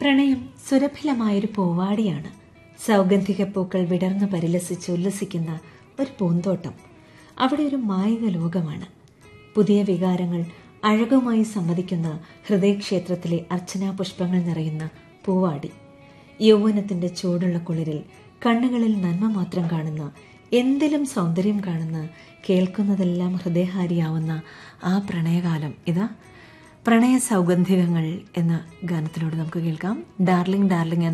പ്രണയം സുരഭിലമായൊരു പൂവാടിയാണ് സൗഗന്ധിക പൂക്കൾ വിടർന്നു പരിലസിച്ച് ഉല്ലസിക്കുന്ന ഒരു പൂന്തോട്ടം അവിടെ ഒരു മായിക ലോകമാണ് പുതിയ വികാരങ്ങൾ അഴകുമായി സമ്മതിക്കുന്ന ഹൃദയക്ഷേത്രത്തിലെ അർച്ചനാ പുഷ്പങ്ങൾ നിറയുന്ന പൂവാടി യൗവനത്തിന്റെ ചൂടുള്ള കുളിരിൽ കണ്ണുകളിൽ നന്മ മാത്രം കാണുന്ന എന്തിലും സൗന്ദര്യം കാണുന്ന കേൾക്കുന്നതെല്ലാം ഹൃദയഹാരിയാവുന്ന ആ പ്രണയകാലം ഇതാ പ്രണയ സൗഗന്ധികങ്ങൾ എന്ന ഗാനത്തിലൂടെ നമുക്ക് കേൾക്കാം ഡാർലിംഗ് ഡാർലിംഗ്